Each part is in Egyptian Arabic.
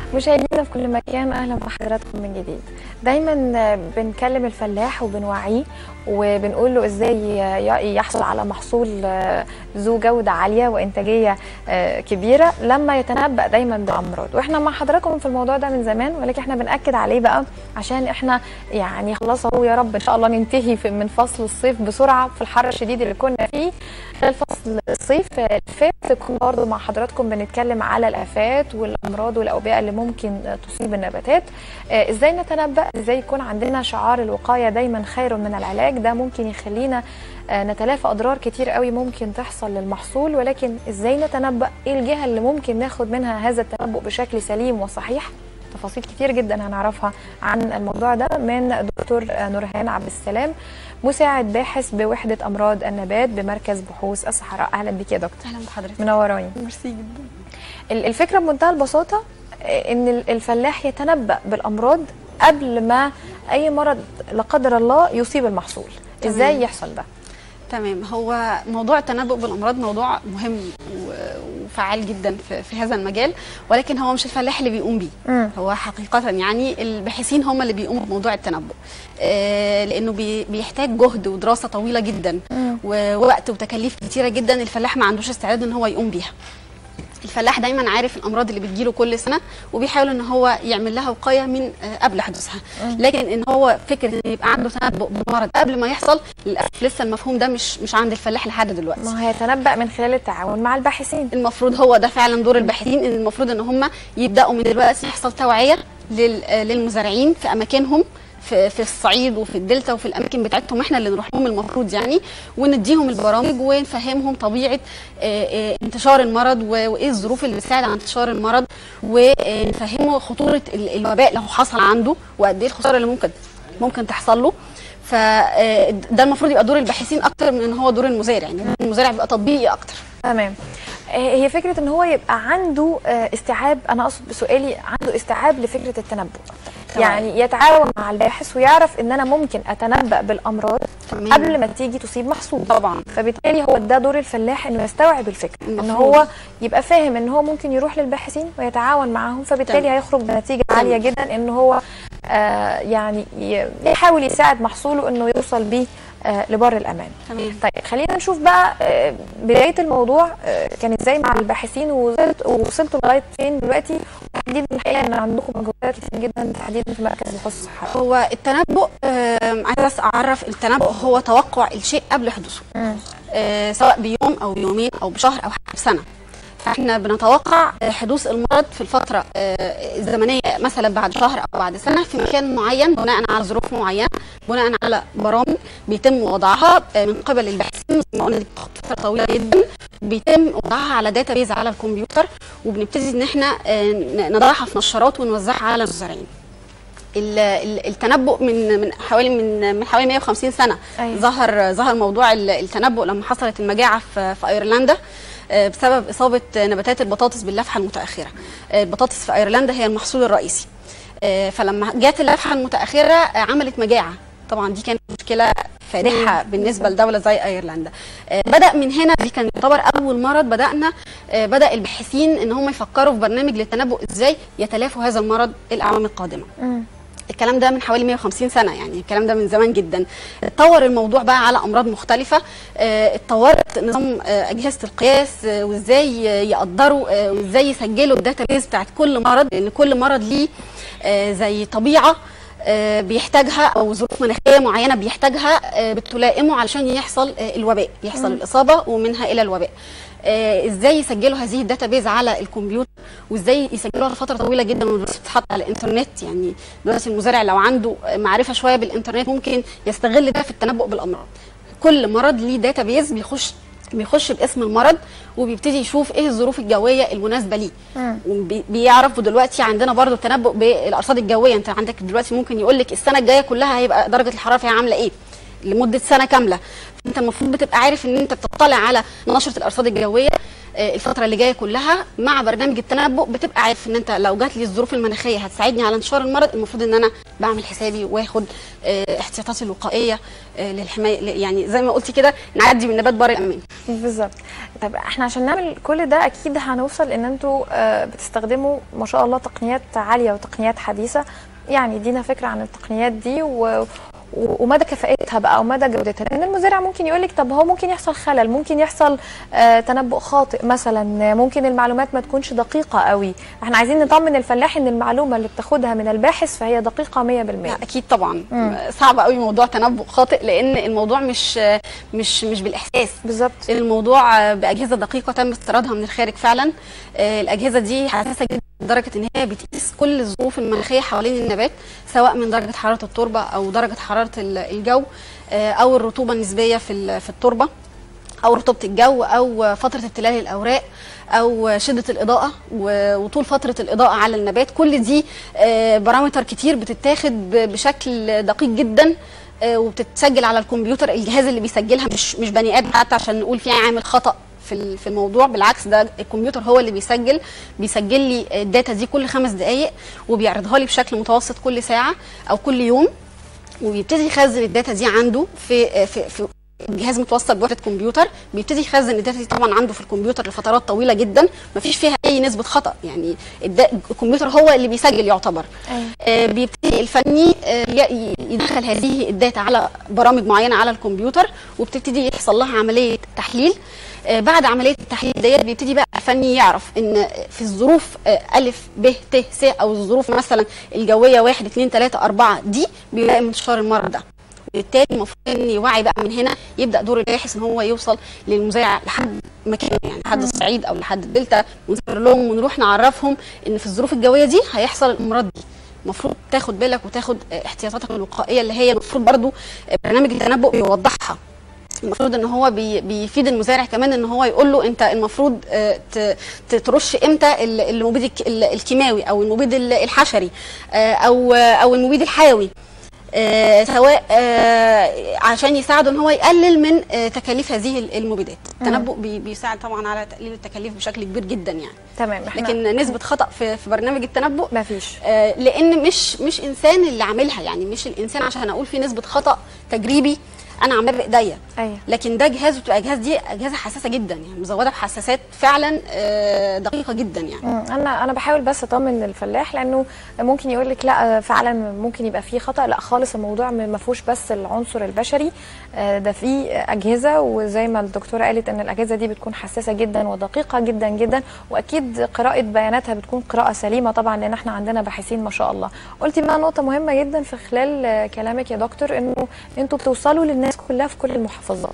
مشاهدينا في كل مكان اهلا بحضراتكم من جديد دايما بنكلم الفلاح وبنوعيه وبنقول له ازاي يحصل على محصول ذو جوده عاليه وانتاجيه كبيره لما يتنبأ دايما بامراض واحنا مع حضراتكم في الموضوع ده من زمان ولكن احنا بناكد عليه بقى عشان احنا يعني خلاص اهو يا رب ان شاء الله ننتهي من فصل الصيف بسرعه في الحر الشديد اللي كنا فيه خلال فصل الصيف اللي فات كنا برضه مع حضراتكم بنتكلم على الافات والامراض والاوبئه اللي ممكن تصيب النباتات ازاي نتنبأ ازاي يكون عندنا شعار الوقايه دايما خير من العلاج ده ممكن يخلينا نتلافى اضرار كتير قوي ممكن تحصل للمحصول ولكن ازاي نتنبأ ايه الجهه اللي ممكن ناخد منها هذا التنبؤ بشكل سليم وصحيح تفاصيل كتير جدا هنعرفها عن الموضوع ده من دكتور نورهان عبد السلام مساعد باحث بوحده امراض النبات بمركز بحوث الصحراء اهلا بك يا دكتور اهلا بحضرتك منوراني ميرسي جدا الفكره بمنتهى البساطه ان الفلاح يتنبأ بالامراض قبل ما اي مرض لا قدر الله يصيب المحصول تمام. ازاي يحصل ده تمام هو موضوع التنبؤ بالامراض موضوع مهم وفعال جدا في, في هذا المجال ولكن هو مش الفلاح اللي بيقوم بيه مم. هو حقيقه يعني الباحثين هم اللي بيقوموا بموضوع التنبؤ آه لانه بي بيحتاج جهد ودراسه طويله جدا مم. ووقت وتكاليف كتيره جدا الفلاح ما عندوش استعداد ان هو يقوم بيها الفلاح دايما عارف الامراض اللي بتجيله كل سنه وبيحاول ان هو يعمل لها وقايه من قبل حدوثها لكن ان هو فكره ان يبقى عنده تنبؤ بمرض قبل ما يحصل للاسف لسه المفهوم ده مش مش عند الفلاح لحد دلوقتي ما هو يتنبأ من خلال التعاون مع الباحثين المفروض هو ده فعلا دور الباحثين ان المفروض ان هم يبداوا من دلوقتي يحصل توعيه للمزارعين في اماكنهم في في الصعيد وفي الدلتا وفي الاماكن بتاعتهم احنا اللي نروح لهم المفروض يعني ونديهم البرامج ونفهمهم طبيعه انتشار المرض وايه الظروف اللي بتساعد على انتشار المرض ونفهمه خطوره الوباء لو حصل عنده وقد ايه الخساره اللي ممكن ممكن تحصل له فده المفروض يبقى دور الباحثين اكتر من ان هو دور المزارع يعني المزارع بيبقى تطبيقي اكتر تمام هي فكره ان هو يبقى عنده استيعاب انا اقصد بسؤالي عنده استيعاب لفكره التنبؤ يعني يتعاون مع الباحث ويعرف ان انا ممكن اتنبأ بالامراض تمام. قبل ما تيجي تصيب محصول طبعا فبالتالي هو ده دور الفلاح انه يستوعب الفكره ان المفروض. هو يبقى فاهم ان هو ممكن يروح للباحثين ويتعاون معاهم فبالتالي تمام. هيخرج بنتيجه تمام. عاليه جدا ان هو آه يعني ي- يحاول يساعد محصوله انه يوصل بيه آه لبر الامان تمام طيب خلينا نشوف بقى آه، بدايه الموضوع آه، كان ازاي مع الباحثين ووصلت ووصلتوا لغايه فين دلوقتي تحديدا الحقيقه ان عندكم مجهودات كتير جدا تحديدا في مركز بحوث الصحراء هو التنبؤ آم، عايزه بس اعرف التنبؤ هو توقع الشيء قبل حدوثه آه، سواء بيوم او بيومين او بشهر او حتى بسنه فاحنا بنتوقع آه، حدوث المرض في الفتره آه، الزمنيه مثلا بعد شهر او بعد سنه في مكان معين بناء على ظروف معينه بناء على برامج بيتم وضعها آه، من قبل الباحثين زي ما قلنا دي بتاخد فتره طويله جدا بيتم وضعها على داتا بيز على الكمبيوتر وبنبتدي ان احنا آه، ن- نضعها في نشرات ونوزعها على المزارعين ال- ال- التنبؤ من من حوالي من من حوالي 150 سنه أيوة. ظهر ظهر موضوع ال- التنبؤ لما حصلت المجاعه في في ايرلندا آه، بسبب اصابه نباتات البطاطس باللفحه المتاخره آه، البطاطس في ايرلندا هي المحصول الرئيسي آه، فلما جت اللفحه المتاخره آه، عملت مجاعه طبعا دي كانت مشكله فادحه بالنسبه لدوله زي ايرلندا آه، بدا من هنا دي كان يعتبر اول مرض بدانا آه، بدا الباحثين ان هم يفكروا في برنامج للتنبؤ ازاي يتلافوا هذا المرض الاعوام القادمه مم. الكلام ده من حوالي 150 سنه يعني الكلام ده من زمان جدا اتطور الموضوع بقى على امراض مختلفه اه، اتطورت نظام اه، اجهزه القياس اه، وازاي اه، يقدروا اه، وازاي يسجلوا الداتابيز بتاعت كل مرض لان كل مرض ليه اه، زي طبيعه اه، بيحتاجها او ظروف مناخيه معينه بيحتاجها اه، بتلائمه علشان يحصل اه، الوباء يحصل الاصابه ومنها الى الوباء آه، ازاي يسجلوا هذه الداتابيز على الكمبيوتر وازاي يسجلوها لفتره طويله جدا ودلوقتي بتتحط على الانترنت يعني دلوقتي المزارع لو عنده معرفه شويه بالانترنت ممكن يستغل ده في التنبؤ بالامراض كل مرض ليه داتابيز بيخش بيخش باسم المرض وبيبتدي يشوف ايه الظروف الجويه المناسبه ليه مم. وبي- بيعرف دلوقتي عندنا برضو التنبؤ بالارصاد الجويه انت عندك دلوقتي ممكن يقول لك السنه الجايه كلها هيبقى درجه الحراره فيها عامله ايه لمده سنه كامله انت المفروض بتبقى عارف ان انت بتطلع على نشره الارصاد الجويه آه، الفتره اللي جايه كلها مع برنامج التنبؤ بتبقى عارف ان انت لو جات لي الظروف المناخيه هتساعدني على انتشار المرض المفروض ان انا بعمل حسابي واخد آه، احتياطاتي الوقائيه آه، للحمايه ل- يعني زي ما قلتي كده نعدي من نبات بار الامان بالظبط طب احنا عشان نعمل كل ده اكيد هنوصل ان انتوا آه، بتستخدموا ما شاء الله تقنيات عاليه وتقنيات حديثه يعني ادينا فكره عن التقنيات دي و و- ومدى كفاءتها بقى ومدى جودتها لان المزارع ممكن يقول لك طب هو ممكن يحصل خلل ممكن يحصل آه تنبؤ خاطئ مثلا آه، ممكن المعلومات ما تكونش دقيقه قوي احنا عايزين نطمن الفلاح ان المعلومه اللي بتاخدها من الباحث فهي دقيقه 100% لا اكيد طبعا صعب قوي موضوع تنبؤ خاطئ لان الموضوع مش مش مش بالاحساس بالظبط الموضوع باجهزه دقيقه تم استيرادها من الخارج فعلا آه، الاجهزه دي حساسه جدا لدرجه ان هي بتقيس كل الظروف المناخيه حوالين النبات سواء من درجه حراره التربه او درجه حراره ال- الجو آه، او الرطوبه النسبيه في ال- في التربه او رطوبه الجو او فتره ابتلال الاوراق او شده الاضاءه و- وطول فتره الاضاءه على النبات كل دي آه، بارامتر كتير بتتاخد ب- بشكل دقيق جدا آه، وبتتسجل على الكمبيوتر الجهاز اللي بيسجلها مش مش بني ادم حتى عشان نقول فيه عامل خطا في ال- في الموضوع بالعكس ده الكمبيوتر هو اللي بيسجل بيسجل لي الداتا دي كل خمس دقائق وبيعرضها لي بشكل متوسط كل ساعه او كل يوم وبيبتدي يخزن الداتا دي عنده في في في جهاز متوصل بوحده كمبيوتر بيبتدي يخزن الداتا دي طبعا عنده في الكمبيوتر لفترات طويله جدا مفيش فيها اي نسبه خطا يعني الدا- الكمبيوتر هو اللي بيسجل يعتبر أيوة. آه، بيبتدي الفني آه، ي- يدخل هذه الداتا على برامج معينه على الكمبيوتر وبتبتدي يحصل لها عمليه تحليل آه، بعد عمليه التحليل ديت بيبتدي بقى الفني يعرف ان في الظروف آه، الف ب ت س او الظروف مثلا الجويه 1 2 3 4 دي بيلاقي انتشار المرض ده بالتالي المفروض ان يوعي بقى من هنا يبدا دور الباحث ان هو يوصل للمزارع لحد مكانه يعني لحد الصعيد او لحد الدلتا ونسافر لهم ونروح نعرفهم ان في الظروف الجويه دي هيحصل الامراض دي المفروض تاخد بالك وتاخد آه، احتياطاتك الوقائيه اللي هي المفروض برضو آه، برنامج التنبؤ بيوضحها المفروض ان هو بي بيفيد المزارع كمان ان هو يقول له انت المفروض آه، ت- ت- ترش امتى ال- المبيد الك- ال- الكيماوي او المبيد ال- الحشري آه، او او المبيد الحيوي آه، سواء آه، عشان يساعده ان هو يقلل من آه، تكاليف هذه ال- المبيدات التنبؤ بي- بيساعد طبعا على تقليل التكاليف بشكل كبير جدا يعني تمام احنا لكن نسبه خطا في في برنامج التنبؤ مفيش آه، لان مش مش انسان اللي عاملها يعني مش الانسان عشان اقول في نسبه خطا تجريبي انا عاملاه بايديا ايوه لكن ده جهاز بتبقى اجهزه دي اجهزه حساسه جدا يعني مزوده بحساسات فعلا آه، دقيقه جدا يعني مم، انا انا بحاول بس اطمن الفلاح لانه ممكن يقول لك لا فعلا ممكن يبقى فيه خطا لا خالص الموضوع ما فيهوش بس العنصر البشري آه، ده فيه اجهزه وزي ما الدكتوره قالت ان الاجهزه دي بتكون حساسه جدا ودقيقه جدا جدا واكيد قراءه بياناتها بتكون قراءه سليمه طبعا لان احنا عندنا باحثين ما شاء الله قلتي بقى نقطه مهمه جدا في خلال آه، كلامك يا دكتور انه انتوا بتوصلوا للناس كلها في كل المحافظات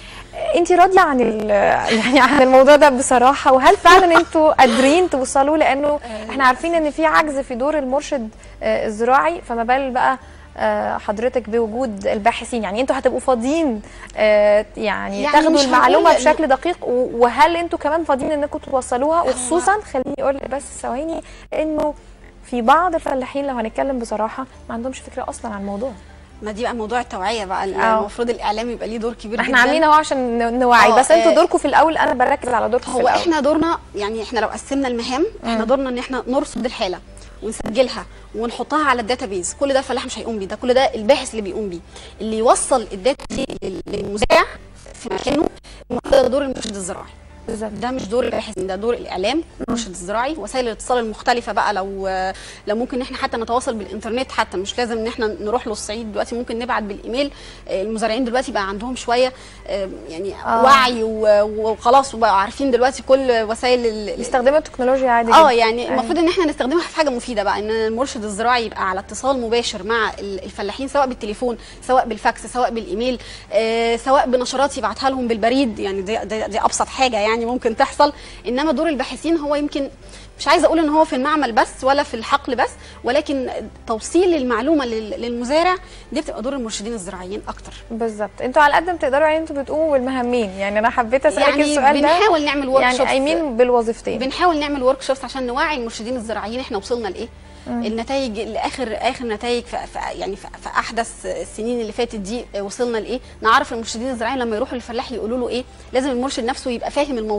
انت راضيه عن ال- يعني عن الموضوع ده بصراحه وهل فعلا انتوا قادرين توصلوا لانه احنا عارفين ان في عجز في دور المرشد آه، الزراعي فما بال بقى آه، حضرتك بوجود الباحثين يعني انتوا هتبقوا فاضيين آه، يعني, يعني تاخدوا مش المعلومه هنقول- بشكل دقيق و- وهل انتوا كمان فاضيين انكم توصلوها وخصوصا خليني اقول لك بس ثواني انه في بعض الفلاحين لو هنتكلم بصراحه ما عندهمش فكره اصلا عن الموضوع ما دي بقى موضوع التوعيه بقى آه. المفروض الاعلام يبقى ليه دور كبير احنا جدا عاملين اهو عشان ن- نوعي آه، بس انتوا آه. دوركم في الاول انا بركز على دوركم في هو الاول احنا دورنا يعني احنا لو قسمنا المهام احنا دورنا ان احنا نرصد الحاله ونسجلها ونحطها على الداتابيز كل ده الفلاح مش هيقوم بيه ده كل ده الباحث اللي بيقوم بيه اللي يوصل الداتا دي لل- للمزارع في مكانه المفروض ده دور المرشد الزراعي بالظبط ده مش دور الباحث ده دور الاعلام المرشد الزراعي وسائل الاتصال المختلفه بقى لو لو ممكن ان احنا حتى نتواصل بالانترنت حتى مش لازم ان احنا نروح له الصعيد دلوقتي ممكن نبعت بالايميل آه، المزارعين دلوقتي بقى عندهم شويه آه، يعني آه. وعي و- وخلاص وبقوا عارفين دلوقتي كل وسائل ال- يستخدموا التكنولوجيا عادي اه جدا. يعني أيوة. المفروض ان احنا نستخدمها في حاجه مفيده بقى ان المرشد الزراعي يبقى على اتصال مباشر مع ال- الفلاحين سواء بالتليفون سواء بالفاكس سواء بالايميل آه سواء بنشرات يبعتها لهم بالبريد يعني دي, دي, دي ابسط حاجه يعني ممكن تحصل انما دور الباحثين هو يمكن مش عايزه اقول ان هو في المعمل بس ولا في الحقل بس ولكن توصيل المعلومه لل- للمزارع دي بتبقى دور المرشدين الزراعيين اكتر بالظبط انتوا على قد ما تقدروا يعني انتوا بتقوموا بالمهمين يعني انا حبيت اسالك يعني السؤال ده بنحاول نعمل ورك يعني قايمين بالوظيفتين بنحاول نعمل ورك شوبس عشان نوعي المرشدين الزراعيين احنا وصلنا لايه النتائج لاخر اخر نتائج في في يعني في في احدث السنين اللي فاتت دي وصلنا لايه نعرف المرشدين الزراعيين لما يروحوا للفلاح يقولوا له ايه لازم المرشد نفسه يبقى فاهم الموضوع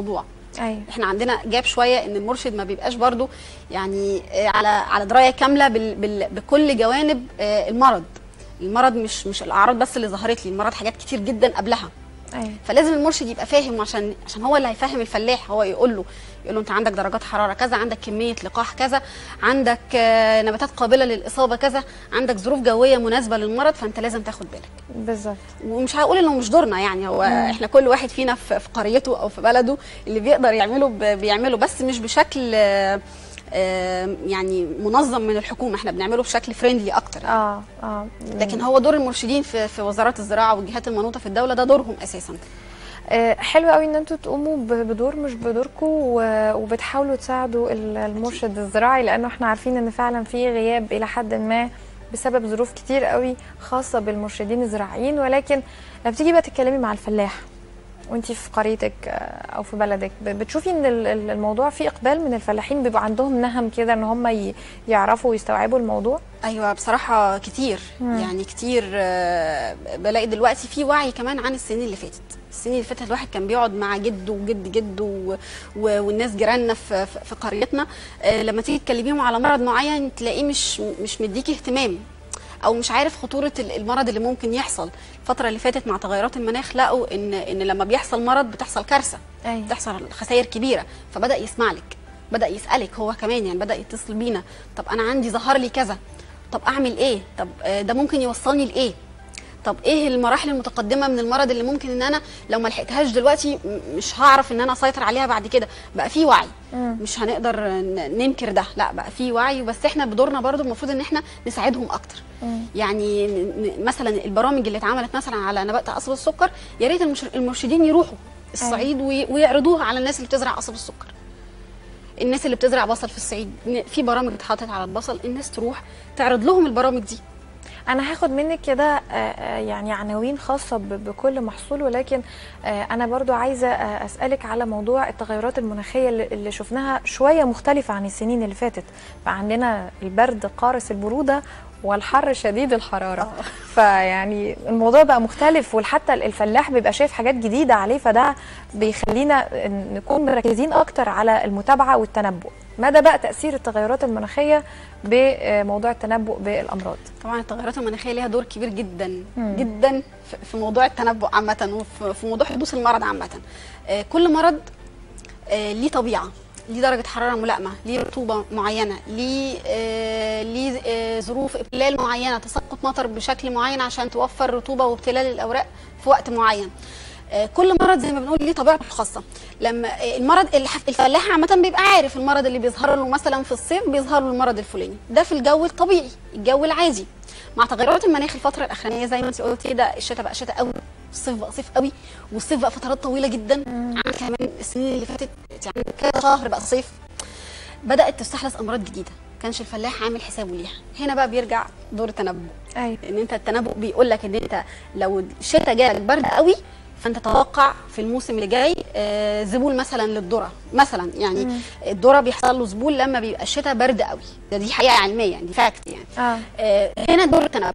ايوه احنا عندنا جاب شويه ان المرشد ما بيبقاش برضو يعني آه، على على درايه كامله بال بال بكل جوانب آه، المرض المرض مش مش الاعراض بس اللي ظهرت لي المرض حاجات كتير جدا قبلها ايوه فلازم المرشد يبقى فاهم عشان عشان هو اللي هيفهم الفلاح هو يقول له يقول له انت عندك درجات حراره كذا عندك كميه لقاح كذا عندك آه، نباتات قابله للاصابه كذا عندك ظروف جويه مناسبه للمرض فانت لازم تاخد بالك بالظبط ومش هقول انه مش دورنا يعني هو احنا كل واحد فينا في في قريته او في بلده اللي بيقدر يعمله ب- بيعمله بس مش بشكل آه، آه، يعني منظم من الحكومه احنا بنعمله بشكل فريندلي اكتر اه اه لكن هو دور المرشدين في في وزارات الزراعه والجهات المنوطه في الدوله ده دورهم اساسا آه، حلو قوي ان انتوا تقوموا ب- بدور مش بدوركم و- وبتحاولوا تساعدوا ال- المرشد الزراعي لانه احنا عارفين ان فعلا في غياب الى حد ما بسبب ظروف كتير قوي خاصه بالمرشدين الزراعيين ولكن لما بتيجي بقى تتكلمي مع الفلاح وانتي في قريتك آه، او في بلدك ب- بتشوفي ان ال- ال- الموضوع فيه اقبال من الفلاحين بيبقى عندهم نهم كده ان هم ي- يعرفوا ويستوعبوا الموضوع ايوه بصراحه كتير مم. يعني كتير آه، بلاقي دلوقتي في وعي كمان عن السنين اللي فاتت السنين اللي فاتت الواحد كان بيقعد مع جده وجد جده و... و... والناس جيراننا في في في قريتنا آه، لما تيجي تكلميهم على مرض معين تلاقيه مش مش مديكي اهتمام او مش عارف خطوره ال- المرض اللي ممكن يحصل الفتره اللي فاتت مع تغيرات المناخ لقوا ان ان لما بيحصل مرض بتحصل كارثه ايوه بتحصل خسائر كبيره فبدا يسمع لك بدا يسالك هو كمان يعني بدا يتصل بينا طب انا عندي ظهر لي كذا طب اعمل ايه طب آه، ده ممكن يوصلني لايه طب ايه المراحل المتقدمه من المرض اللي ممكن ان انا لو ما لحقتهاش دلوقتي م- مش هعرف ان انا اسيطر عليها بعد كده بقى في وعي مم. مش هنقدر ن- ننكر ده لا بقى في وعي بس احنا بدورنا برضو المفروض ان احنا نساعدهم اكتر مم. يعني ن- ن- مثلا البرامج اللي اتعملت مثلا على نبات قصب السكر يا ريت المش- المرشدين يروحوا الصعيد وي- ويعرضوها على الناس اللي بتزرع قصب السكر الناس اللي بتزرع بصل في الصعيد ن- في برامج اتحطت على البصل الناس تروح تعرض لهم البرامج دي انا هاخد منك كده آه، آه، يعني عناوين خاصه ب- بكل محصول ولكن آه، انا برضو عايزه آه، اسالك على موضوع التغيرات المناخيه اللي اللي شفناها شويه مختلفه عن السنين اللي فاتت فعندنا البرد قارس البروده والحر شديد الحراره فيعني الموضوع بقى مختلف وحتى الفلاح بيبقى شايف حاجات جديده عليه فده بيخلينا نكون مركزين اكتر على المتابعه والتنبؤ مدى بقى تاثير التغيرات المناخيه بموضوع التنبؤ بالامراض طبعا التغيرات المناخيه ليها دور كبير جدا مم. جدا في- في موضوع التنبؤ عامه وفي في موضوع حدوث المرض عامه آه، كل مرض آه، ليه طبيعه ليه درجه حراره ملائمه ليه رطوبه معينه ليه آه، ليه آه، ظروف ابتلال معينه تساقط مطر بشكل معين عشان توفر رطوبه وابتلال الاوراق في وقت معين آه، كل مرض زي ما بنقول ليه طبيعته الخاصه لما آه، المرض الح- الفلاح عامه بيبقى عارف المرض اللي بيظهر له مثلا في الصيف بيظهر له المرض الفلاني ده في الجو الطبيعي الجو العادي مع تغيرات المناخ الفتره الاخرانيه زي ما انت قلتي ده الشتاء بقى شتاء قوي الصيف بقى صيف قوي والصيف بقى فترات طويله جدا عن كمان السنين اللي فاتت يعني كذا شهر بقى صيف بدات تستحدث امراض جديده كانش الفلاح عامل حسابه ليها هنا بقى بيرجع دور التنبؤ ايوه ان انت التنبؤ بيقول لك ان انت لو الشتاء جالك برد قوي فانت تتوقع في الموسم اللي جاي آه، ذبول مثلا للذره مثلا يعني مم. الذره بيحصل له ذبول لما بيبقى الشتاء برد قوي ده دي حقيقه علميه يعني دي فاكت يعني اه آه، هنا دور التنبؤ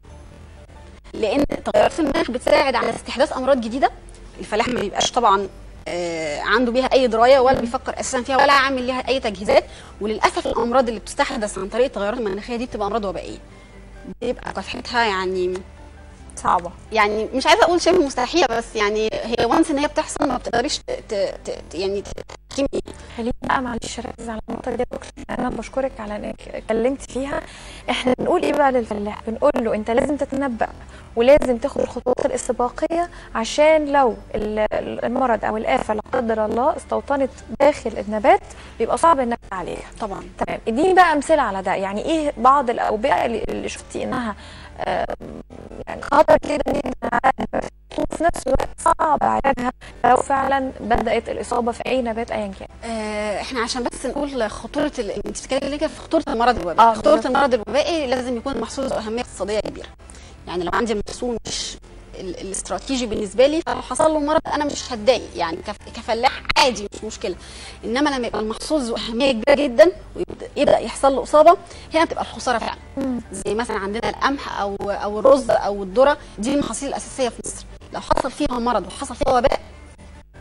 لان تغيرات المناخ بتساعد على استحداث امراض جديده الفلاح ما بيبقاش طبعا آه، عنده بيها اي درايه ولا بيفكر اساسا فيها ولا عامل ليها اي تجهيزات وللاسف الامراض اللي بتستحدث عن طريق التغيرات المناخيه دي بتبقى امراض وبائيه بيبقى كثرتها يعني صعبه يعني مش عايزه اقول شبه مستحيله بس يعني هي وانس ان هي بتحصل ما بتقدريش ت- ت- ت- يعني تحكمي خليني بقى معلش اركز على النقطه دي يا دكتور انا بشكرك على انك اتكلمت فيها احنا بنقول ايه بقى للفلاح بنقول له انت لازم تتنبأ ولازم تاخد الخطوات الاستباقيه عشان لو ال- المرض او الافه لا قدر الله استوطنت داخل النبات بيبقى صعب انك عليها طبعا تمام اديني بقى امثله على ده يعني ايه بعض الاوبئه اللي اللي شفتي انها آم، يعني خطر كده ان انت وفي نفس الوقت صعب علاجها لو فعلا بدات الاصابه في اي نبات ايا كان آه، احنا عشان بس نقول خطوره ال... انت بتتكلمي كده في خطوره المرض الوبائي آه، خطوره بالظبط. المرض الوبائي لازم يكون محصول ذو اهميه اقتصاديه كبيره يعني لو عندي المحصول مش ال- الاستراتيجي بالنسبه لي فلو حصل له مرض انا مش هتضايق يعني كف- كفلاح عادي مش مشكله انما لما يبقى المحصول ذو اهميه كبيره جدا ويبدا يبدأ يحصل له اصابه هنا بتبقى الخساره فعلا زي مثلا عندنا القمح او او الرز او الذره دي المحاصيل الاساسيه في مصر لو حصل فيها مرض وحصل فيها وباء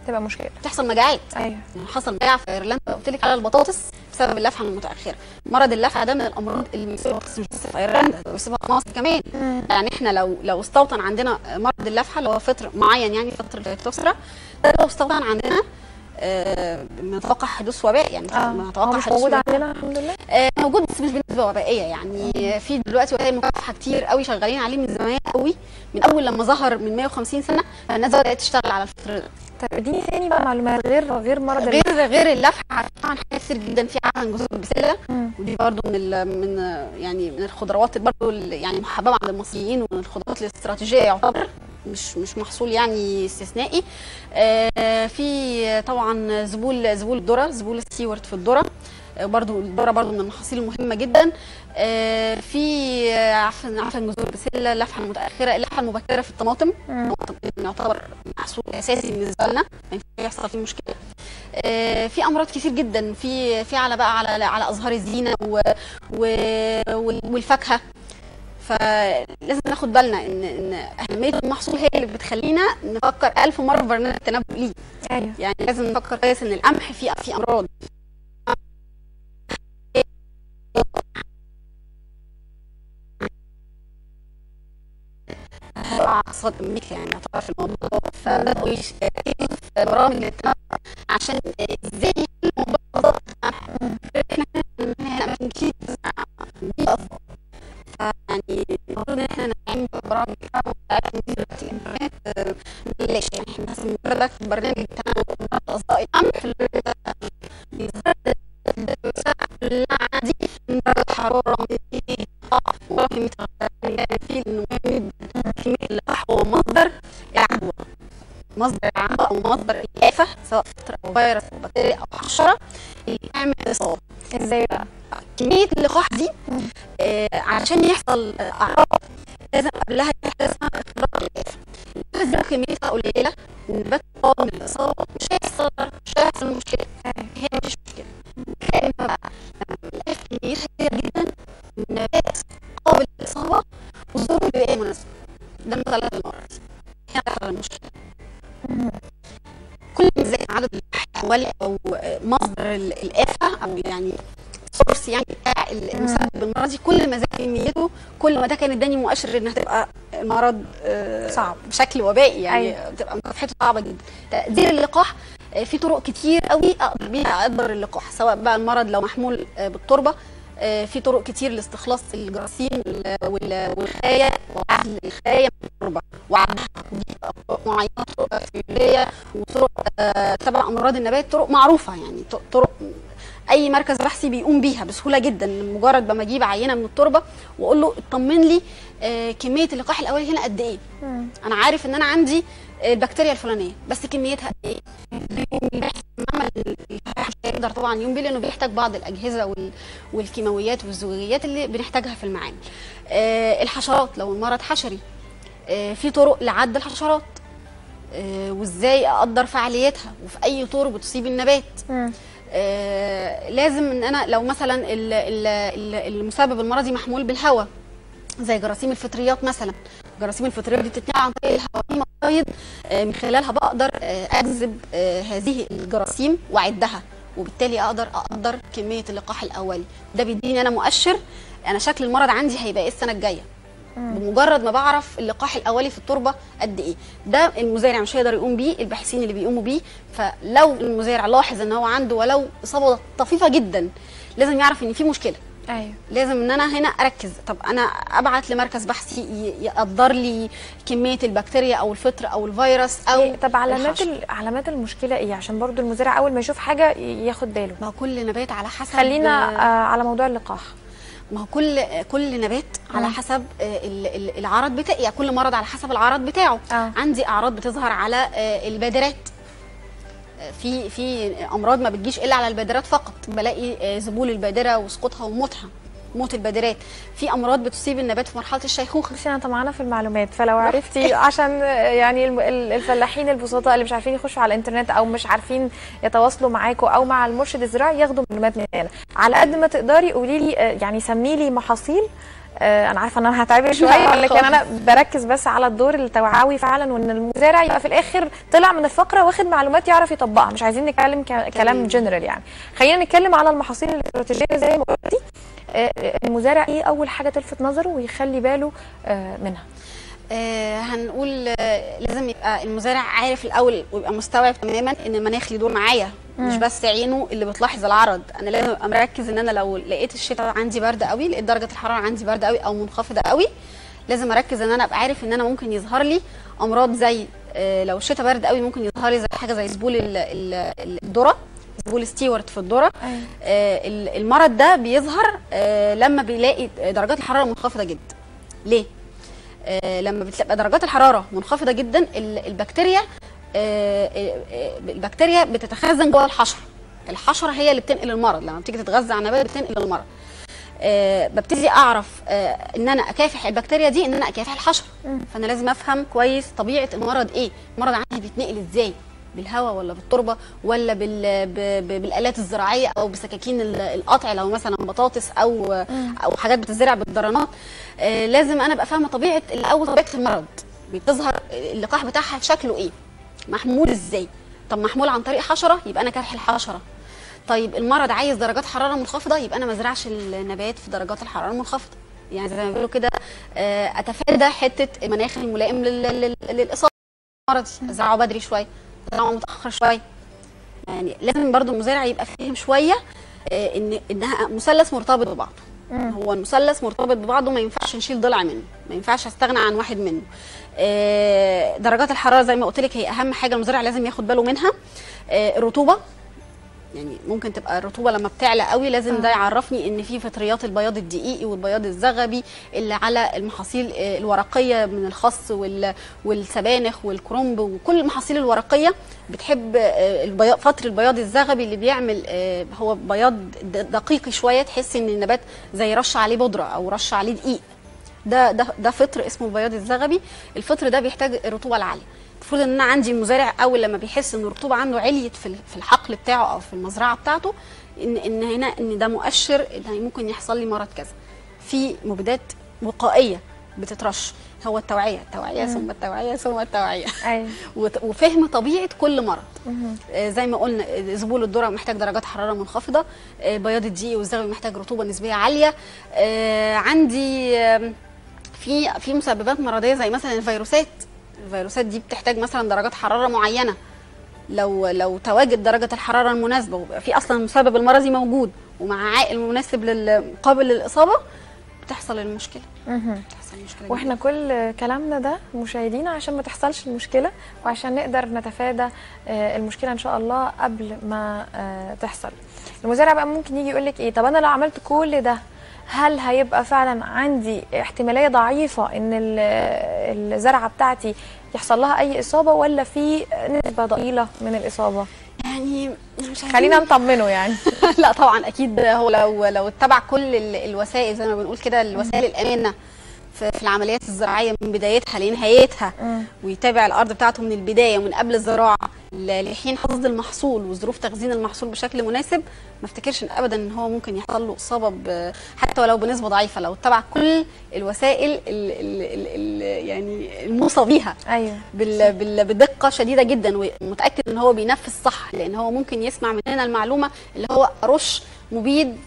تبقى مشكله بتحصل مجاعات ايوه يعني حصل مجاعه في ايرلندا قلت لك على البطاطس بسبب اللفحه المتاخره مرض اللفحه ده من الامراض اللي بيصيبها بس مش بس في ايرلندا ده بيصيبها في مصر كمان يعني احنا لو لو استوطن عندنا مرض اللفحه اللي هو فطر معين يعني فطر التسرة ده لو استوطن عندنا آه، بنتوقع حدوث وباء يعني اه هو بنتوقع مش حدوث موجود وباء. عندنا الحمد لله آه، موجود بس مش بنسبه وبائيه يعني في دلوقتي وسائل مكافحه كتير قوي شغالين عليه من زمان قوي من اول لما ظهر من 150 سنه الناس بدات تشتغل على الفطر ده طيب اديني ثاني بقى معلومات غير غير مرض غير غير اللفحه طبعا حاجات كتير جدا في عفن جذور البسله مم. ودي برضو من ال من يعني من الخضروات برضو اللي يعني محببه عند المصريين ومن الخضروات الاستراتيجيه يعتبر مش مش محصول يعني استثنائي آه في طبعا زبول زبول الذره زبول السيورت في الذره آه، برضو الذره برضو من المحاصيل المهمه جدا آه، في عفن عفن جذور البسله اللفحه المتاخره اللفحه المبكره في الطماطم مم. الطماطم يعتبر محصول اساسي بالنسبه لنا ما ينفعش يحصل فيه مشكله آه، في امراض كتير جدا في في على بقى على على ازهار الزينه و و وال- والفاكهه فلازم ناخد بالنا ان ان اهميه المحصول هي اللي بتخلينا نفكر ألف مره في برنامج التنبؤ ليه ايوه يعني لازم نفكر كويس ان القمح فيه فيه امراض هيقع اقتصاد امريكا يعني يعتبر في الموضوع ده فبداوا يش- يركزوا في برامج للتنبؤ عشان ازاي يحلوا موضوع القمح احنا هنا اماكن كتير بتزرع دي افضل فيعني المفروض ان احنا نعمل برامج بتاعتنا دي دلوقتي الانترنت آه، بلاش يعني احنا بس مجرد اكتب برنامج بتاع اصدقائي القمح اللي عندي من درجة حرارة من ضعف وكمية الغلاء في انه مهم جدا كمية اللقاح هو مصدر العدوى مصدر العدوى او مصدر الآفة سواء فطر او فيروس او بكتيريا او حشرة اللي بتعمل اصابة ازاي بقى كمية اللقاح دي آه عشان يحصل آه، أعراض لازم قبلها حاجة اسمها اختراق الآفة الآفة دي كميتها قليلة النبات قابل للإصابة مش هيحصل مش هيحصل مشكلة هي مفيش مشكلة لأن بقى لما الآفة كميتها كتير جدا النبات قابل للإصابة والظروف البيئية مناسبة ده مثلث المرض هنا تحصل المشكلة كل ما زاد عدد اللقاح الأولي أو آه، مصدر ال- الآفة أو يعني السورس يعني بتاع المسبب المرضي كل ما زاد كميته كل ما ده كان اداني مؤشر ان هتبقى المرض آه، صعب. بشكل وبائي يعني أيوة. بتبقى مكافحته صعبه جدا تقدير اللقاح آه، في طرق كتير قوي اقدر بيها اقدر اللقاح سواء بقى المرض لو محمول آه، بالتربه آه، في طرق كتير لاستخلاص الجراثيم وال- وال- والخلايا وعزل الخلايا من التربه وعدها دي طرق معينه طرق بكتيريه وطرق آه، تبع امراض النبات طرق معروفه يعني ط- طرق اي مركز بحثي بيقوم بيها بسهوله جدا مجرد ما اجيب عينه من التربه واقول له اطمن لي آه، كميه اللقاح الاولي هنا قد ايه مم. انا عارف ان انا عندي البكتيريا الفلانيه بس كميتها قد ايه الباحث عمل الفحص مش هيقدر طبعا يوم بيه لانه بيحتاج بعض الاجهزه وال- والكيماويات والزجاجيات اللي بنحتاجها في المعامل آه، الحشرات لو المرض حشري آه، في طرق لعد الحشرات آه، وازاي اقدر فعاليتها وفي اي طرق بتصيب النبات مم. آه، لازم ان انا لو مثلا ال- ال- ال- المسبب المرضي محمول بالهواء زي جراثيم الفطريات مثلا جراثيم الفطريات دي بتتنقل عن طريق الهواء في مقايض آه، من خلالها بقدر آه، اجذب آه، هذه الجراثيم واعدها وبالتالي اقدر اقدر كميه اللقاح الاولي ده بيديني انا مؤشر انا شكل المرض عندي هيبقى ايه السنه الجايه بمجرد ما بعرف اللقاح الاولي في التربه قد ايه ده المزارع مش هيقدر يقوم بيه الباحثين اللي بيقوموا بيه فلو المزارع لاحظ ان هو عنده ولو اصابه طفيفه جدا لازم يعرف ان في مشكله ايوه لازم ان انا هنا اركز طب انا ابعت لمركز بحثي ي- يقدر لي كميه البكتيريا او الفطر او الفيروس او إيه، طب علامات الحشر. ال- علامات المشكله ايه عشان برضو المزارع اول ما يشوف حاجه ي- ياخد باله ما هو كل نبات على حسب خلينا آه على موضوع اللقاح ما هو كل كل نبات على مم. حسب آه، ال- ال- العرض بتاعه يعني كل مرض على حسب العرض بتاعه آه. عندي اعراض بتظهر على آه، البادرات آه، في في امراض ما بتجيش الا على البادرات فقط بلاقي آه، ذبول البادره وسقوطها وموتها موت البادرات في امراض بتصيب النبات في مرحله الشيخوخه بصي انا طمعانه في المعلومات فلو عرفتي عشان يعني الم- ال- الفلاحين البسطاء اللي مش عارفين يخشوا على الانترنت او مش عارفين يتواصلوا معاكم او مع المرشد الزراعي ياخدوا معلومات من هنا على قد ما تقدري قولي لي آه، يعني سمي لي محاصيل آه، انا عارفه ان انا هتعبك لا شويه لكن خالص. انا بركز بس على الدور التوعوي فعلا وان المزارع يبقى في الاخر طلع من الفقره واخد معلومات يعرف يطبقها مش عايزين نتكلم ك- كلام تمام. جنرال يعني خلينا نتكلم على المحاصيل الاستراتيجيه زي ما قلتي آه، المزارع ايه اول حاجه تلفت نظره ويخلي باله آه، منها آه هنقول آه لازم يبقى المزارع عارف الاول ويبقى مستوعب تماما ان المناخ ليه دور معايا مش بس عينه اللي بتلاحظ العرض انا لازم ابقى مركز ان انا لو لقيت الشتاء عندي برد قوي لقيت درجه الحراره عندي برد قوي او منخفضه قوي لازم اركز ان انا ابقى عارف ان انا ممكن يظهر لي امراض زي آه لو الشتاء برد قوي ممكن يظهر لي زي حاجه زي زبول ال- ال- الذره زبول ستيوارت في الذره أيوة. آه ال- المرض ده بيظهر آه لما بيلاقي درجات الحراره منخفضه جدا ليه آه، لما بتبقى درجات الحراره منخفضه جدا ال- البكتيريا آه، آه، آه، البكتيريا بتتخزن جوه الحشره الحشره هي اللي بتنقل المرض لما بتيجي تتغذى على النبات بتنقل المرض آه، ببتدي اعرف آه، ان انا اكافح البكتيريا دي ان انا اكافح الحشره فانا لازم افهم كويس طبيعه المرض ايه المرض عندي بيتنقل ازاي بالهواء ولا بالتربه ولا بال... ب... ب... بالالات الزراعيه او بسكاكين ال- القطع لو مثلا بطاطس او او حاجات بتزرع بالدرانات آه لازم انا ابقى فاهمه طبيعه الاول طبيعه المرض بتظهر اللقاح بتاعها شكله ايه محمول ازاي طب محمول عن طريق حشره يبقى انا كافح الحشره طيب المرض عايز درجات حراره منخفضه يبقى انا ما ازرعش النبات في درجات الحراره المنخفضه يعني زي ما بيقولوا كده آه، اتفادى حته المناخ الملائم لل- لل- للاصابه المرض ازرعه بدري شويه ازرعه متاخر شويه يعني لازم برضو المزارع يبقى فاهم شويه آه، ان انها مثلث مرتبط ببعضه هو المثلث مرتبط ببعضه ما ينفعش نشيل ضلع منه ما ينفعش استغنى عن واحد منه آه، درجات الحراره زي ما قلت لك هي اهم حاجه المزارع لازم ياخد باله منها آه، الرطوبه يعني ممكن تبقى الرطوبه لما بتعلى قوي لازم ده يعرفني ان في فطريات البياض الدقيقي والبياض الزغبي اللي على المحاصيل آه، الورقيه من الخس وال- والسبانخ والكرنب وكل المحاصيل الورقيه بتحب آه، البياض فتر البياض الزغبي اللي بيعمل آه، هو بياض د- دقيقي شويه تحس ان النبات زي رش عليه بودره او رش عليه دقيق ده ده ده فطر اسمه البياض الزغبي الفطر ده بيحتاج الرطوبه العاليه المفروض ان انا عندي المزارع اول لما بيحس ان الرطوبه عنده عليت في ال- في الحقل بتاعه او في المزرعه بتاعته ان ان هنا ان ده مؤشر ان ممكن يحصل لي مرض كذا في مبيدات وقائيه بتترش هو التوعيه التوعيه ثم التوعيه ثم التوعيه ايوه وت- وفهم طبيعه كل مرض آه، زي ما قلنا آه، زبول الذره محتاج درجات حراره منخفضه آه، بياض الدقيق والزغبي محتاج رطوبه نسبيه عاليه آه، عندي آم، في في مسببات مرضيه زي مثلا الفيروسات الفيروسات دي بتحتاج مثلا درجات حراره معينه لو لو تواجد درجه الحراره المناسبه ويبقى في اصلا المسبب المرضي موجود ومع عائل مناسب لل- قابل للاصابه بتحصل المشكله بتحصل المشكله واحنا كل كلامنا ده مشاهدينا عشان ما تحصلش المشكله وعشان نقدر نتفادى آه، المشكله ان شاء الله قبل ما آه، تحصل المزارع بقى ممكن يجي يقول لك ايه طب انا لو عملت كل ده هل هيبقى فعلا عندي احتماليه ضعيفه ان ال- الزرعه بتاعتي يحصل لها اي اصابه ولا في نسبه ضئيله من الاصابه يعني مش عايزين- خلينا نطمنه يعني لا طبعا اكيد هو لو لو اتبع كل ال- الوسائل زي ما بنقول كده الوسائل الامنه في في العمليات الزراعيه من بدايتها لنهايتها ويتابع الارض بتاعته من البدايه ومن قبل الزراعه ل- لحين حصد المحصول وظروف تخزين المحصول بشكل مناسب ما افتكرش إن ابدا ان هو ممكن يحصل له اصابه ب- حتى ولو بنسبه ضعيفه لو اتبع كل الوسائل ال ال ال ال يعني الموصى بيها ايوه بال... بال... بدقه شديده جدا ومتاكد ان هو بينفذ صح لان هو ممكن يسمع مننا المعلومه اللي هو رش مبيد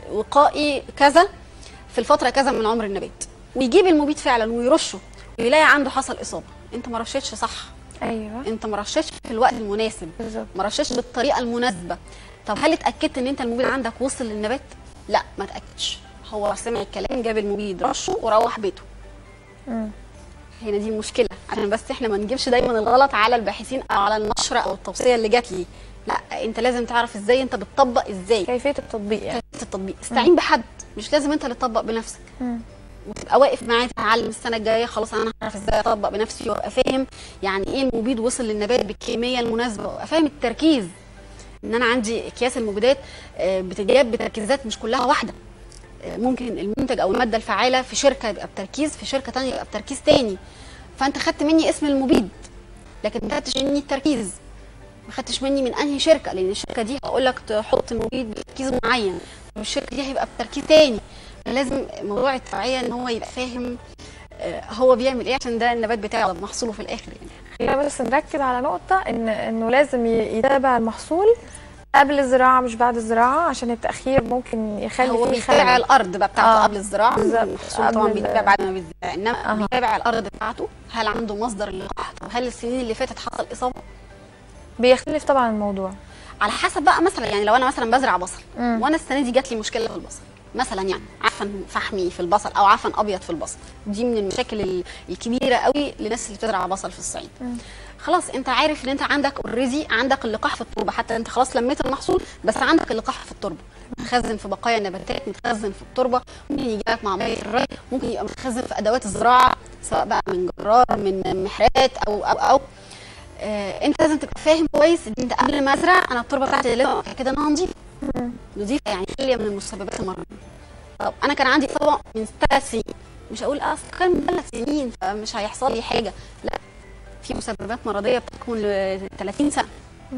وقائي كذا في الفتره كذا من عمر النبات ويجيب المبيد فعلا ويرشه ويلاقي عنده حصل اصابه انت ما رشيتش صح ايوه انت ما رشيتش في الوقت المناسب بالظبط ما رشيتش بالطريقه المناسبه طب هل اتاكدت ان انت المبيد عندك وصل للنبات لا ما اتاكدش هو سمع الكلام جاب المبيد رشه وروح بيته مم. هنا دي المشكله عشان بس احنا ما نجيبش دايما الغلط على الباحثين او على النشره او التوصيه اللي جات لي لا انت لازم تعرف ازاي انت بتطبق ازاي كيفيه التطبيق يعني كيفيه التطبيق استعين بحد مش لازم انت اللي تطبق بنفسك مم. وتبقى واقف معايا تتعلم السنه الجايه خلاص انا هعرف ازاي اطبق بنفسي وابقى فاهم يعني ايه المبيد وصل للنبات بالكميه المناسبه وابقى فاهم التركيز ان انا عندي اكياس المبيدات آه، بتتجاب بتركيزات مش كلها واحده آه، ممكن المنتج او الماده الفعاله في شركه يبقى بتركيز في شركه تانية يبقى بتركيز تاني فانت خدت مني اسم المبيد لكن ما خدتش مني التركيز ما خدتش مني من انهي شركه لان الشركه دي هقول لك تحط مبيد بتركيز معين والشركه دي هيبقى بتركيز تاني لازم موضوع التوعيه ان هو يبقى فاهم آه، هو بيعمل ايه عشان ده النبات بتاعه محصوله في الاخر يعني خلينا بس نركز على نقطة إن إنه لازم ي- يتابع المحصول قبل الزراعة مش بعد الزراعة عشان التأخير ممكن يخلي هو فيه بيتابع خلل الارض بقى بتاعته آه، قبل الزراعه بالظبط. المحصول طبعا قبل ال- بيتابع بعد ما بيتزرع انما أها. بيتابع الارض بتاعته هل عنده مصدر اللقاح طب هل السنين اللي فاتت حصل اصابه بيختلف طبعا الموضوع على حسب بقى مثلا يعني لو انا مثلا بزرع بصل مم. وانا السنه دي جات لي مشكله في البصل مثلا يعني عفن فحمي في البصل او عفن ابيض في البصل دي من المشاكل ال- الكبيره قوي للناس اللي بتزرع بصل في الصعيد خلاص انت عارف ان انت عندك اوريدي عندك اللقاح في التربه حتى انت خلاص لميت المحصول بس عندك اللقاح في التربه متخزن في بقايا النباتات متخزن في التربه ممكن يجي لك مع ميه الري ممكن يبقى متخزن في ادوات الزراعه سواء بقى من جرار من محرات او او او آه انت لازم تبقى فاهم كويس ان انت قبل ما ازرع انا التربه بتاعتي لازم أبقى كده انها نظيفه نظيفه يعني خاليه من المسببات المرضيه طب انا كان عندي اصابه من ثلاث سنين مش هقول اصل كان من ثلاث سنين فمش هيحصل لي حاجه لا في مسببات مرضيه بتكون ل 30 سنه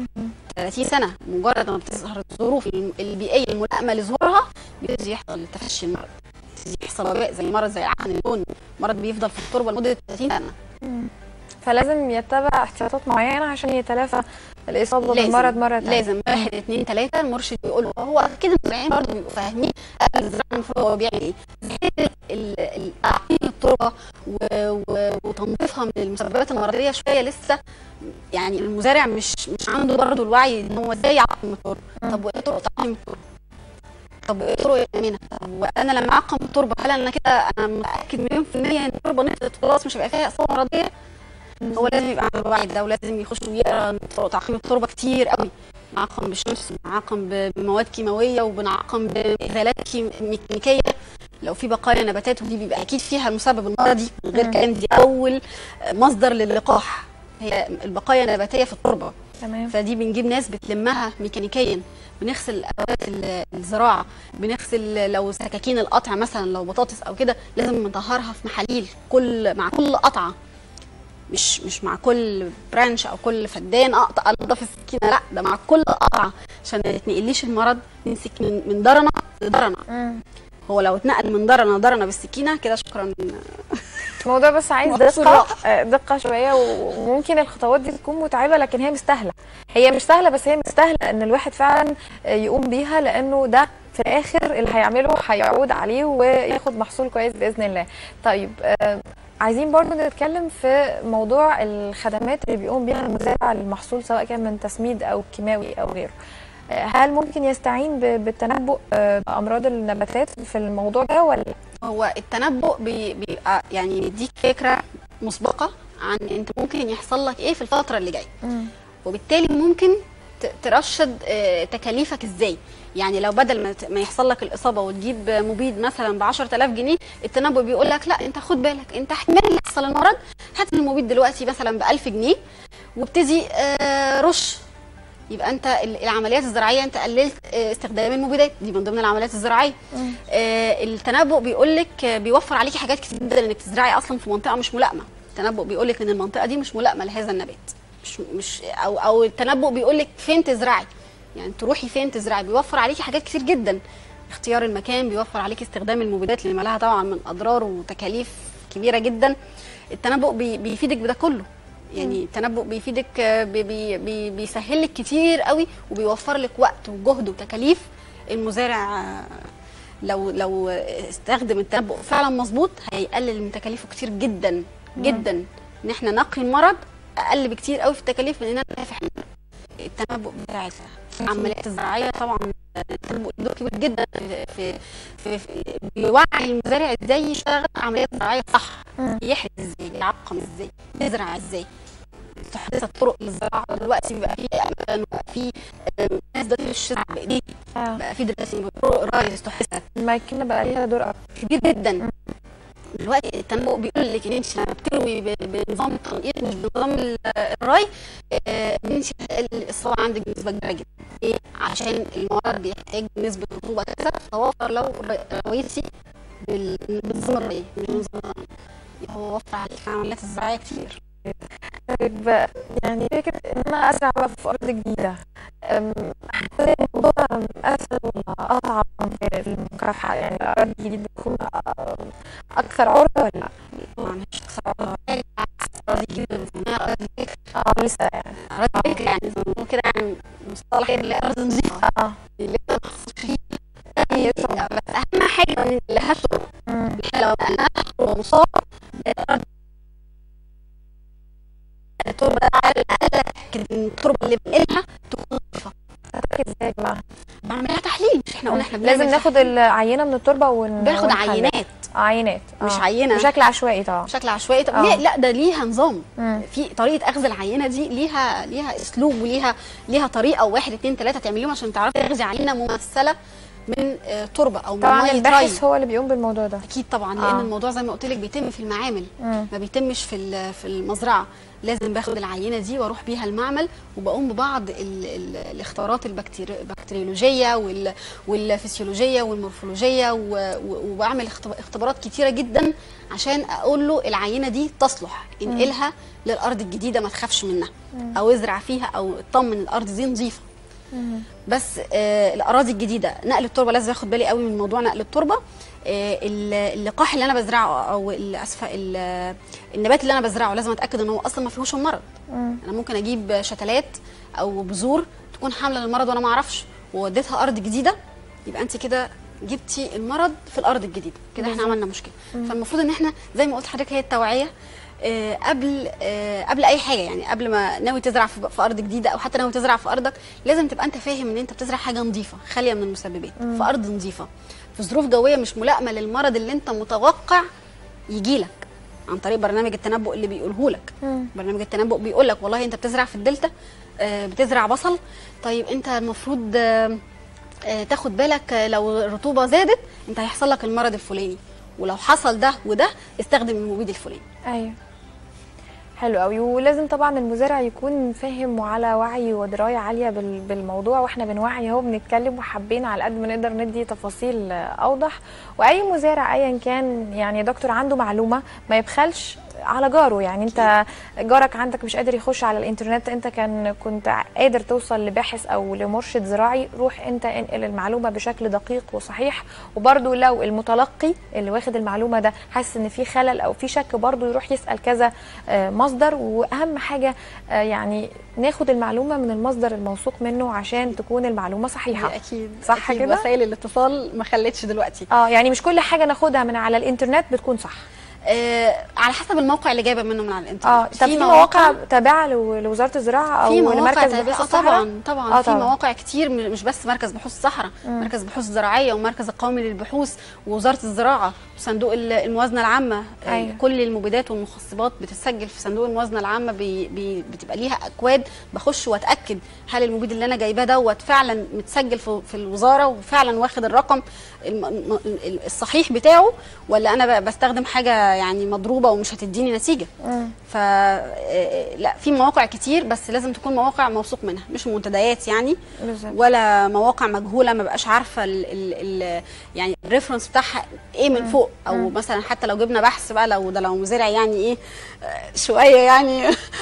30 سنه مجرد ما بتظهر الظروف الم- البيئيه الملائمه لظهورها بيبتدي يحصل تفشي المرض بيبتدي يحصل وباء زي مرض زي العفن البني مرض بيفضل في التربه لمده 30 سنه فلازم يتبع احتياطات معينة عشان يتلافى الإصابة بالمرض مرة تانية لازم واحد اثنين ثلاثه المرشد بيقول له هو اكيد المزارعين برضه بيبقوا فاهمين قبل الزراعه المفروض هو بيعمل ايه زيادة ال- ال- تعقيم التربه و- و- وتنظيفها من المسببات المرضيه شويه لسه يعني المزارع مش مش عنده برضه الوعي ان هو ازاي يعقم التربه طب وايه طرق تعقيم التربه طب وايه طرق يامنها طب وانا لما اعقم التربه هل انا كده انا متاكد مليون في الميه ان التربه نفذت خلاص مش هيبقى فيها اصابه مرضيه هو لازم يبقى عنده الوعي ده ولازم يخش ويقرا طرق تعقيم التربه كتير قوي بنعقم بالشمس بنعقم ب- بمواد كيماويه وبنعقم بغازات كيم- ميكانيكيه لو في بقايا نباتات ودي بيبقى اكيد فيها المسبب المرضي من غير كلام دي اول مصدر للقاح هي البقايا النباتيه في التربه تمام فدي بنجيب ناس بتلمها ميكانيكيا بنغسل ادوات ال- الزراعه بنغسل لو سكاكين القطع مثلا لو بطاطس او كده لازم نطهرها في محاليل كل مع كل قطعه مش مش مع كل برانش او كل فدان اقطع انضف السكينه لا ده مع كل قطعه عشان ما يتنقليش المرض نمسك من من درنه لدرنه مم. هو لو اتنقل من درنه لدرنه بالسكينه كده شكرا الموضوع بس عايز محصول دقة رائع. آه، دقة شوية وممكن الخطوات دي تكون متعبة لكن هي مستاهلة هي مش سهلة بس هي مستاهلة ان الواحد فعلا آه، يقوم بيها لانه ده في الاخر اللي هيعمله هيعود عليه وياخد محصول كويس باذن الله طيب آه، عايزين برضو نتكلم في موضوع الخدمات اللي بيقوم بيها المزارع للمحصول سواء كان من تسميد او كيماوي او غيره آه، هل ممكن يستعين ب- بالتنبؤ آه، بامراض النباتات في الموضوع ده ولا هو التنبؤ بي- بيبقى يعني بيديك فكره مسبقه عن انت ممكن يحصل لك ايه في الفتره اللي جايه وبالتالي ممكن ت- ترشد آه، تكاليفك ازاي يعني لو بدل ما ت- ما يحصل لك الاصابه وتجيب مبيد مثلا ب 10000 جنيه التنبؤ بيقول لك لا انت خد بالك انت احتمال يحصل المرض هات المبيد دلوقتي مثلا ب 1000 جنيه وابتدي آه، رش يبقى انت ال- العمليات الزراعيه انت قللت آه، استخدام المبيدات دي من ضمن العمليات الزراعيه آه، التنبؤ بيقول لك آه، بيوفر عليكي حاجات كتير جدا انك تزرعي اصلا في منطقه مش ملائمه التنبؤ بيقول لك ان المنطقه دي مش ملائمه لهذا النبات مش مش او او التنبؤ بيقول لك فين تزرعي يعني تروحي فين تزرعي بيوفر عليكي حاجات كتير جدا اختيار المكان بيوفر عليكي استخدام المبيدات اللي لها طبعا من اضرار وتكاليف كبيره جدا التنبؤ بي بيفيدك بده كله يعني التنبؤ بيفيدك آه، بي بي بي بيسهل لك كتير قوي وبيوفر لك وقت وجهد وتكاليف المزارع آه، لو لو استخدم التنبؤ فعلا مظبوط هيقلل من تكاليفه كتير جدا جدا ان احنا نقي المرض اقل بكتير قوي في التكاليف من ان انا نافح التنبؤ بتاع العمليات الزراعيه طبعا التنبؤ له دور كبير جدا في في, في, في بيوعي المزارع ازاي يشتغل عمليات زراعيه صح مم. يحرث ازاي يعقم ازاي يزرع ازاي تحديث الطرق للزراعه دلوقتي بقى في اماكن وبقى في آه، ناس دلوقتي مش بتزرع بايديها آه. بقى في دلوقتي طرق ري استحدثت الماكينة بقى ليها دور أكبر كبير جدا دلوقتي التنبؤ بيقول لك ان انت لما بتروي ب- بنظام التنقيط مش بنظام ال- الري آه، ان انت هتقلل الاصابه عندك بنسبه كبيره جدا ليه؟ عشان المرض بيحتاج نسبه رطوبه كذا تتوفر لو ر- رويتي بال- بنظام الري مش بنظام الري. يبقى هو وفر عليك العمليات الزراعيه كتير طيب يعني فكرة إن أنا أزرع بقى في أرض جديدة أم، هل الموضوع اسهل ولا اصعب في المكافحه يعني الاراضي الجديده بتكون اكثر عرضه ولا لا؟ طبعا مش خسارة. أراضي جديدة بنسميها أراضي بكر. اه لسه يعني أراضي بكر يعني زي ما بنقول كده يعني مصطلح الأرض نظيفة اه اللي انت محطوط فيه بس أهم حاجة إن اللي هاته مم. لو أنا ومصاب الأرض التربة ده على الأقل أتأكد إن التربة اللي بنقلها تكون نظيفة هتتأكد ازاي بقى؟ بعملها تحليل مش احنا قلنا احنا بنعمل لازم ناخد العينه من التربه ون... باخد ونحلل. عينات عينات مش آه. عينة. بشكل عشوائي طبعا بشكل عشوائي طب آه. ليه لا ده ليها نظام مم. في طريقه اخذ العينه دي ليها ليها اسلوب وليها ليها طريقه واحد اتنين تلاته تعمليهم عشان تعرفي تاخذي عينه ممثله من آه، تربه او من طبعا ميه الباحث تري هو اللي بيقوم بالموضوع ده اكيد طبعا لان آه. الموضوع زي ما قلت لك بيتم في المعامل مم. ما بيتمش في ال- في المزرعه لازم باخد العينه دي واروح بيها المعمل وبقوم ببعض ال ال الاختبارات البكتيري- البكتيريولوجيه وال والفسيولوجيه والمورفولوجيه و- و- وبعمل اختب- اختبارات كتيره جدا عشان اقول له العينه دي تصلح انقلها للارض الجديده ما تخافش منها او ازرع فيها او اطمن الارض دي نظيفه بس آه الاراضي الجديده نقل التربه لازم اخد بالي قوي من موضوع نقل التربه آه ال- اللقاح اللي انا بزرعه او ال- اسفه ال- النبات اللي انا بزرعه لازم اتاكد ان هو اصلا ما فيهوش المرض مم. انا ممكن اجيب شتلات او بذور تكون حامله للمرض وانا ما اعرفش ووديتها ارض جديده يبقى انت كده جبتي المرض في الارض الجديده كده احنا عملنا مشكله فالمفروض ان احنا زي ما قلت لحضرتك هي التوعيه آه، قبل آه، قبل اي حاجه يعني قبل ما ناوي تزرع في في ارض جديده او حتى ناوي تزرع في ارضك لازم تبقى انت فاهم ان انت بتزرع حاجه نظيفه خاليه من المسببات في ارض نظيفه في ظروف جويه مش ملائمه للمرض اللي انت متوقع يجي لك عن طريق برنامج التنبؤ اللي بيقوله لك مم. برنامج التنبؤ بيقول لك والله انت بتزرع في الدلتا آه، بتزرع بصل طيب انت المفروض آه، آه، تاخد بالك آه، لو الرطوبه زادت انت هيحصل لك المرض الفلاني ولو حصل ده وده استخدم المبيد الفلاني ايوه حلو قوي ولازم طبعا المزارع يكون فاهم وعلى وعي ودرايه عاليه بال- بالموضوع واحنا بنوعي اهو بنتكلم وحابين على قد ما نقدر ندي تفاصيل آه، اوضح واي مزارع ايا كان يعني يا دكتور عنده معلومه ما يبخلش على جاره يعني انت جارك عندك مش قادر يخش على الانترنت انت كان كنت قادر توصل لباحث او لمرشد زراعي روح انت انقل المعلومه بشكل دقيق وصحيح وبرده لو المتلقي اللي واخد المعلومه ده حاسس ان في خلل او في شك برده يروح يسال كذا آه، مصدر واهم حاجه آه، يعني ناخد المعلومه من المصدر الموثوق منه عشان تكون المعلومه صحيحه دي اكيد صح أكيد كده؟ وسائل الاتصال ما خلتش دلوقتي اه يعني مش كل حاجه ناخدها من على الانترنت بتكون صح آه على حسب الموقع اللي جايبه منه من على الانترنت اه طب في مواقع تابعه لو- لوزاره الزراعه او في مواقع لمركز تابعة- بحوث آه الصحراء طبعا طبعا آه في طبعاً. مواقع كتير م- مش بس مركز بحوث الصحراء مركز بحوث زراعيه ومركز القومي للبحوث ووزاره الزراعه وصندوق ال- الموازنه العامه آه، أيوة. كل المبيدات والمخصبات بتتسجل في صندوق الموازنه العامه بي بي بتبقى ليها اكواد بخش واتاكد هل المبيد اللي انا جايباه دوت فعلا متسجل في, في الوزاره وفعلا واخد الرقم الم- الم- ال- الصحيح بتاعه ولا انا ب- بستخدم حاجه يعني مضروبه ومش هتديني نتيجه مم. ف آه، لا في مواقع كتير بس لازم تكون مواقع موثوق منها مش منتديات يعني بالظبط. ولا مواقع مجهوله ما بقاش عارفه ال ال ال يعني الريفرنس بتاعها ايه من فوق او مثلا حتى لو جبنا بحث بقى لو ده لو مزارع يعني ايه آه، شويه يعني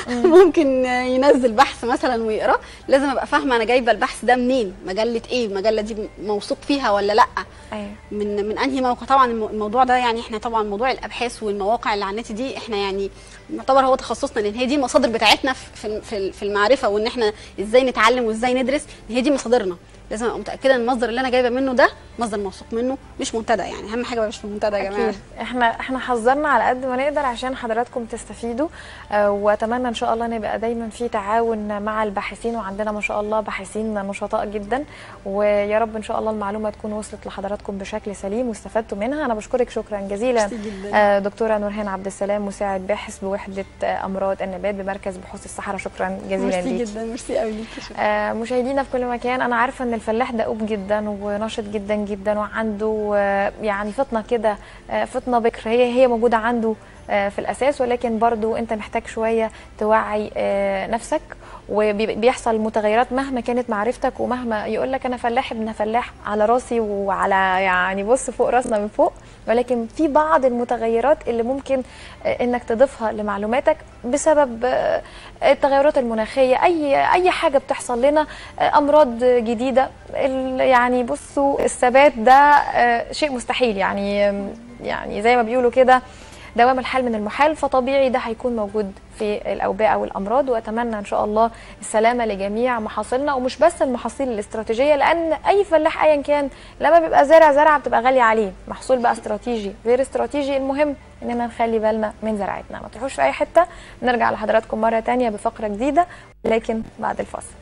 ممكن ينزل بحث مثلا ويقراه لازم ابقى فاهمه انا جايبه البحث ده منين مجله ايه المجله دي موثوق فيها ولا لا ايوه من من انهي موقع طبعا الم- الموضوع ده يعني احنا طبعا موضوع الابحاث والمواقع اللي على النت دي احنا يعني يعتبر هو تخصصنا لان هي دي المصادر بتاعتنا في- في في في المعرفه وان احنا ازاي نتعلم وازاي ندرس هي دي مصادرنا لازم ابقى متاكده ان المصدر اللي انا جايبه منه ده مصدر موثوق منه مش منتدى يعني اهم حاجه ما يبقاش في المنتدى يا جماعه اكيد احنا احنا حذرنا على قد ما نقدر عشان حضراتكم تستفيدوا آه، واتمنى ان شاء الله نبقى دايما في تعاون مع الباحثين وعندنا ما شاء الله باحثين نشطاء جدا ويا رب ان شاء الله المعلومه تكون وصلت لحضراتكم بشكل سليم واستفدتوا منها انا بشكرك شكرا جزيلا ميرسي جدا. آه، دكتوره نورهان عبد السلام مساعد باحث بوحده آه، امراض النبات بمركز بحوث الصحراء شكرا جزيلا ميرسي ليكي جدا ميرسي قوي ليكي شكرا. آه، مشاهدينا في كل مكان انا عارفه ان الفلاح دؤوب جدا ونشط جدا جدا وعنده آه، يعني فطنه كده آه، فطنه بكر هي هي موجوده عنده آه، في الاساس ولكن برضو انت محتاج شويه توعي آه، نفسك وبيحصل متغيرات مهما كانت معرفتك ومهما يقول لك انا فلاح ابن فلاح على راسي وعلى يعني بص فوق راسنا من فوق ولكن في بعض المتغيرات اللي ممكن آه، انك تضيفها لمعلوماتك بسبب آه، التغيرات المناخيه اي اي حاجه بتحصل لنا آه، امراض جديده ال- يعني بصوا الثبات ده آه، شيء مستحيل يعني يعني زي ما بيقولوا كده دوام الحال من المحال فطبيعي ده هيكون موجود في الاوبئه والامراض واتمنى ان شاء الله السلامه لجميع محاصيلنا ومش بس المحاصيل الاستراتيجيه لان اي فلاح ايا كان لما بيبقى زارع زرعه بتبقى غاليه عليه محصول بقى استراتيجي غير استراتيجي المهم اننا نخلي بالنا من زراعتنا ما تروحوش في اي حته نرجع لحضراتكم مره تانية بفقره جديده لكن بعد الفاصل